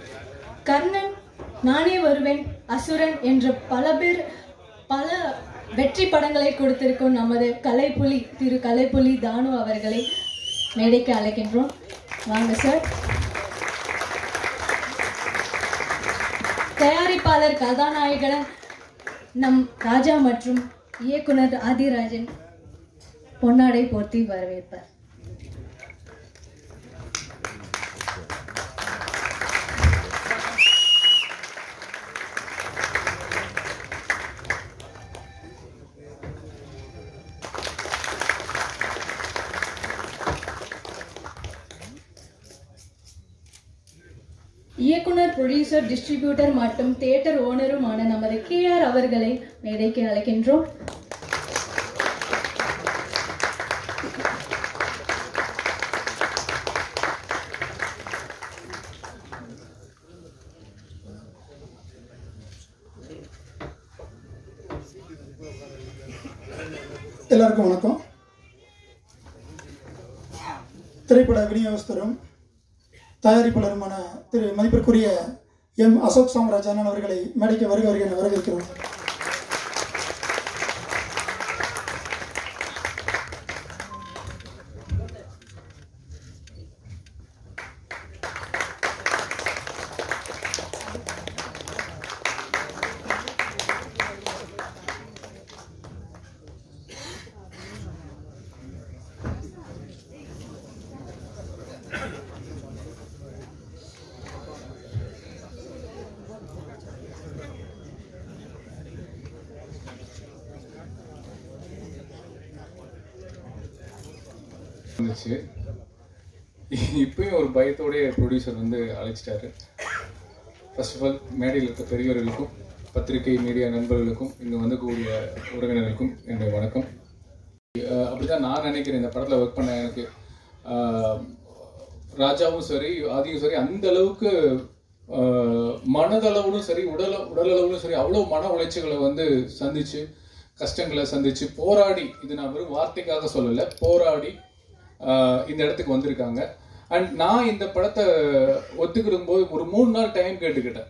கர்ணன் நானே வருவேன் அசுரன் என்ற பல பேர் பல வெற்றி படங்களை கொடுத்திருக்கும் நமது கலைப்புலி திரு கலைப்புலி தானு அவர்களை மேடைக்கு அழைக்கின்றோம் வாங்க சார் தயாரிப்பாளர் கதாநாயகன் நம் ராஜா மற்றும் இயக்குனர் ஆதிராஜன் பொன்னாடை போர்த்தி வரவேற்பார் இயக்குனர் ப்ரொடியூசர் டிஸ்ட்ரிபியூட்டர் மற்றும் தியேட்டர் ஓனருமான நமது கேஆர் அவர்களை மேடைக்கு அழைக்கின்றோம் எல்லாருக்கும் வணக்கம் திரைப்பட விநியோகஸ்தரும் தயாரிப்பாளருமான திரு மதிப்பிற்குரிய எம் அசோக் சாம்ராஜ் அண்ணன் அவர்களை மேடைக்கு வருக வருக என வரவேற்கிறோம் இருந்துச்சு இப்பயும் ஒரு பயத்தோடய ப்ரொடியூசர் வந்து அழைச்சிட்டாரு ஃபர்ஸ்ட் ஆஃப் ஆல் மேடையில் இருக்க பெரியவர்களுக்கும் பத்திரிகை மீடியா நண்பர்களுக்கும் இங்கே வந்தக்கூடிய உறவினர்களுக்கும் என்னுடைய வணக்கம் அஹ் அப்படிதான் நான் நினைக்கிறேன் இந்த படத்தில் ஒர்க் பண்ண எனக்கு அஹ், ராஜாவும் சரி ஆதியும் சரி அந்த அளவுக்கு அஹ், மனதளவிலும் சரி உடல உடலளவிலும் சரி அவ்வளோ மன உளைச்சல்களை வந்து சந்திச்சு கஷ்டங்களை சந்திச்சு போராடி இது நான் வெறும் வார்த்தைக்காக சொல்லலை போராடி ஆஹ் இந்த இடத்துக்கு வந்திருக்காங்க அண்ட் நான் இந்த படத்தை ஒத்துக்கிடும் போது ஒரு மூணு நாள் டைம் கேட்டுக்கிட்டேன்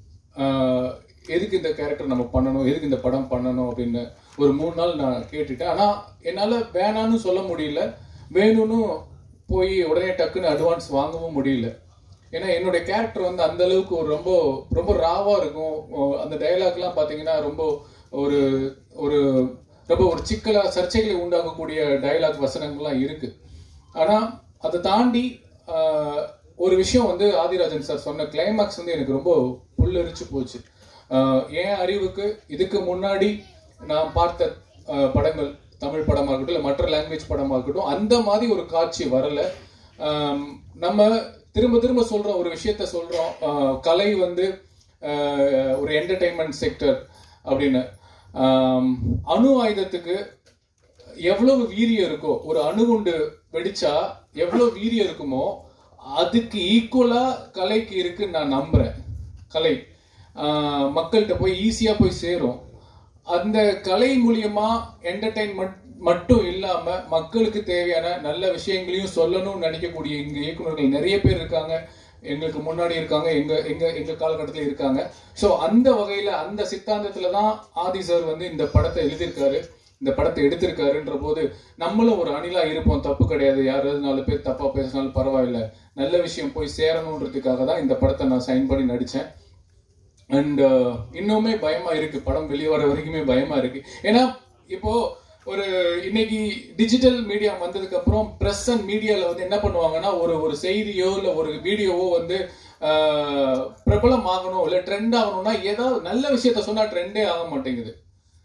ஆஹ் எதுக்கு இந்த கேரக்டர் நம்ம பண்ணணும் எதுக்கு இந்த படம் பண்ணணும் அப்படின்னு ஒரு மூணு நாள் நான் கேட்டுட்டேன் ஆனால் என்னால் வேணான்னு சொல்ல முடியல வேணும்னு போய் உடனே டக்குன்னு அட்வான்ஸ் வாங்கவும் முடியல ஏன்னா என்னுடைய கேரக்டர் வந்து அந்த அளவுக்கு ஒரு ரொம்ப ரொம்ப ராவா இருக்கும் ஓ, அந்த டயலாக்லாம் பார்த்தீங்கன்னா ரொம்ப ஒரு ஒரு ரொம்ப ஒரு சிக்கலா சர்ச்சைகளை உண்டாக்கக்கூடிய டயலாக் வசனங்கள்லாம் இருக்கு ஆனா அதை தாண்டி ஆஹ், ஒரு விஷயம் வந்து ஆதிராஜன் சார் சொன்ன கிளைமாக்ஸ் வந்து எனக்கு ரொம்ப புல்லரிச்சு போச்சு ஆஹ், என் அறிவுக்கு இதுக்கு முன்னாடி நான் பார்த்த ஆஹ், படங்கள் தமிழ் படமா இருக்கட்டும் இல்லை மற்ற லாங்குவேஜ் படமா இருக்கட்டும் அந்த மாதிரி ஒரு காட்சி வரல ஆம், நம்ம திரும்ப திரும்ப சொல்ற ஒரு விஷயத்த சொல்றோம் ஆஹ், கலை வந்து ஆஹ், ஒரு என்டர்டைன்மெண்ட் செக்டர் அப்படின்னு ஆம், அணு ஆயுதத்துக்கு எவ்வளவு வீரியம் இருக்கோ ஒரு அணுகுண்டு வெடிச்சா எவ்வளவு வீரியம் இருக்குமோ அதுக்கு ஈக்குவலா கலைக்கு இருக்குன்னு நான் நம்புறேன் கலை ஆஹ் மக்கள்கிட்ட போய் ஈஸியா போய் சேரும் அந்த கலை மூலியமா என்டர்டைன்மெண்ட் மட்டும் இல்லாம மக்களுக்கு தேவையான நல்ல விஷயங்களையும் சொல்லணும்னு நினைக்கக்கூடிய இங்க இயக்குனர்கள் நிறைய பேர் இருக்காங்க எங்களுக்கு முன்னாடி இருக்காங்க எங்க எங்க எங்க காலகட்டத்தில் இருக்காங்க ஸோ அந்த வகையில அந்த சித்தாந்தத்துல தான் ஆதி சார் வந்து இந்த படத்தை எழுதியிருக்காரு இந்த படத்தை எடுத்திருக்காருன்ற போது நம்மளும் ஒரு அணிலா இருப்போம் தப்பு கிடையாது யாராவது நாலு பேர் தப்பா பேசினாலும் பரவாயில்ல நல்ல விஷயம் போய் சேரணுன்றதுக்காக தான் இந்த படத்தை நான் சைன் பண்ணி நடிச்சேன் அண்ட் இன்னுமே பயமா இருக்கு படம் வெளியே வர வரைக்குமே பயமா இருக்கு ஏன்னா இப்போ ஒரு இன்னைக்கு டிஜிட்டல் மீடியா வந்ததுக்கு அப்புறம் பிரஸ் அண்ட் மீடியால வந்து என்ன பண்ணுவாங்கன்னா ஒரு ஒரு செய்தியோ இல்ல ஒரு வீடியோவோ வந்து ஆஹ், பிரபலம் ஆகணும் இல்ல ட்ரெண்ட் ஆகணும்னா ஏதாவது நல்ல விஷயத்த சொன்னா ட்ரெண்டே ஆக மாட்டேங்குது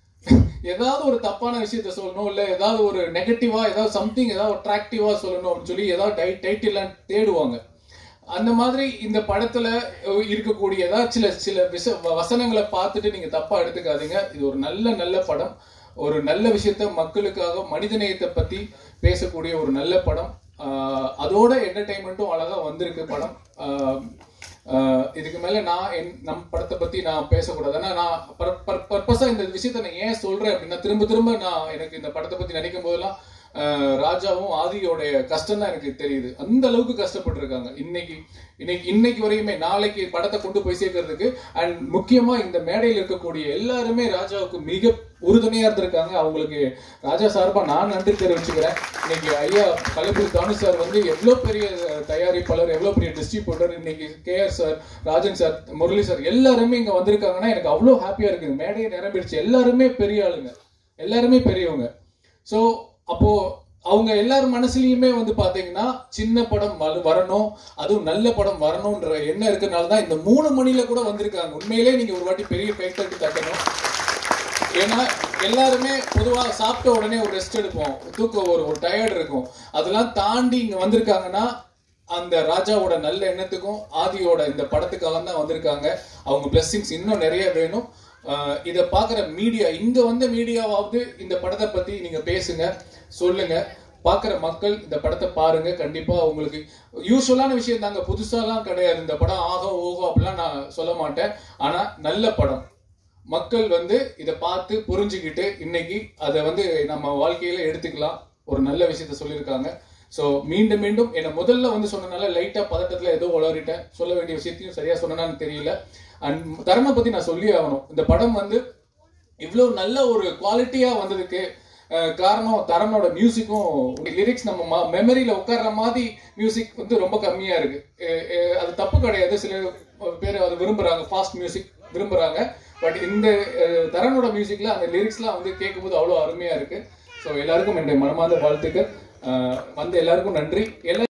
ஏதாவது ஒரு தப்பான விஷயத்த சொல்லணும் இல்ல ஏதாவது ஒரு நெகட்டிவா ஏதாவது சம்திங் ஏதாவது அட்ராக்டிவா சொல்லணும் அப்படின்னு சொல்லி ஏதாவது டை டைட்டில் தேடுவாங்க அந்த மாதிரி இந்த படத்துல அஹ், இருக்கக்கூடிய ஏதாவது சில சில விஷ வசனங்களை பார்த்துட்டு நீங்க தப்பா எடுத்துக்காதீங்க இது ஒரு நல்ல நல்ல படம் ஒரு நல்ல விஷயத்த மக்களுக்காக மனிதநேயத்தை பத்தி பேசக்கூடிய ஒரு நல்ல படம் ஆஹ், அதோட என்டர்டைன்மெண்ட்டும் அழகா வந்திருக்கு படம் ஆஹ், ஆஹ், இதுக்கு மேல நான் என் நம் படத்தை பத்தி நான் பேசக்கூடாது ஆனா நான் பர்பஸா இந்த விஷயத்த நான் ஏன் சொல்றேன் அப்படின்னா திரும்ப திரும்ப நான் எனக்கு இந்த படத்தை பத்தி நினைக்கும் போதெல்லாம் அஹ், ராஜாவும் ஆதியோடைய கஷ்டம் தான் எனக்கு தெரியுது அந்த அளவுக்கு கஷ்டப்பட்டிருக்காங்க இன்னைக்கு இன்னைக்கு இன்னைக்கு வரையுமே நாளைக்கு படத்தை கொண்டு போய் சேர்க்கறதுக்கு அண்ட் முக்கியமா இந்த மேடையில் இருக்கக்கூடிய எல்லாருமே ராஜாவுக்கு மிக உறுதுணையா இருந்திருக்காங்க அவங்களுக்கு ராஜா சார்பா நான் நன்றி தெரிவிச்சுக்கிறேன் இன்னைக்கு ஐயா கலைபுரி தானு சார் வந்து எவ்வளவு பெரிய அஹ், தயாரிப்பாளர் எவ்வளவு பெரிய டிஸ்ட்ரிபியூட்டர் இன்னைக்கு K R sir Rajan sir Murali sir எல்லாருமே இங்க வந்திருக்காங்கன்னா எனக்கு அவ்வளவு ஹாப்பியா இருக்குது மேடையை நிரம்பிடுச்சு எல்லாருமே பெரிய ஆளுங்க எல்லாருமே பெரியவங்க ஸோ அப்போ அவங்க எல்லார் மனசுலயுமே வந்து பாத்தீங்கன்னா சின்ன படம் வ- வரணும் அதுவும் நல்ல படம் வரணும்ன்ற எண்ணம் இருக்கனால தான் இந்த மூணு மணில கூட வந்திருக்காங்க உண்மையிலே நீங்க ஒரு வாட்டி பெரிய கைத்தட்டி தட்டணும் ஏன்னா எல்லாருமே பொதுவா சாப்பிட்ட உடனே ஒரு ரெஸ்ட் எடுப்போம் தூக்கம் ஒரு ஒரு டயர்ட் இருக்கும் அதெல்லாம் தாண்டி இங்க வந்திருக்காங்கன்னா அந்த ராஜாவோட நல்ல எண்ணத்துக்கும் ஆதியோட இந்த படத்துக்காக தான் வந்திருக்காங்க அவங்க பிளெஸிங்ஸ் இன்னும் நிறைய வேணும் ஆஹ் இத பாக்குற மீடியா இங்க வந்த மீடியாவாவது இந்த படத்தை பத்தி நீங்க பேசுங்க சொல்லுங்க பாக்குற மக்கள் இந்த படத்தை பாருங்க கண்டிப்பா உங்களுக்கு யூஸ்வலான விஷயம் தாங்க புதுசாலாம் கிடையாது இந்த படம் ஆகோ ஓகோ அப்படிலாம் நான் சொல்ல மாட்டேன் ஆனா நல்ல படம் மக்கள் வந்து இதை பார்த்து புரிஞ்சுக்கிட்டு இன்னைக்கு அதை வந்து நம்ம வாழ்க்கையில எடுத்துக்கலாம் ஒரு நல்ல விஷயத்த சொல்லியிருக்காங்க ஸோ மீண்டும் மீண்டும் என்னை முதல்ல வந்து சொன்னனால லைட்டா பதட்டத்துல ஏதோ உளறிட்டேன் சொல்ல வேண்டிய விஷயத்தையும் சரியா சொன்னனான்னு தெரியல அண்ட் தருணை பத்தி நான் சொல்லி ஆகணும் இந்த படம் வந்து இவ்வளவு நல்ல ஒரு குவாலிட்டியா வந்ததுக்கு அஹ், காரணம் தரனோட மியூசிக்கும் லிரிக்ஸ் நம்ம மெமரியில உட்கார்ற மாதிரி மியூசிக் வந்து ரொம்ப கம்மியா இருக்கு அஹ், அஹ், அது தப்பு கிடையாது சில பேர் அதை விரும்புறாங்க ஃபாஸ்ட் மியூசிக் விரும்புறாங்க பட் இந்த அஹ், தரனோட மியூசிக்ல அந்த லிரிக்ஸ்லாம் வந்து கேட்கும்போது அவ்வளோ அருமையா இருக்கு ஸோ எல்லாருக்கும் என்னுடைய மனமார்ந்த வாழ்த்துக்கள் அஹ், வந்த எல்லாருக்கும் நன்றி எல்லா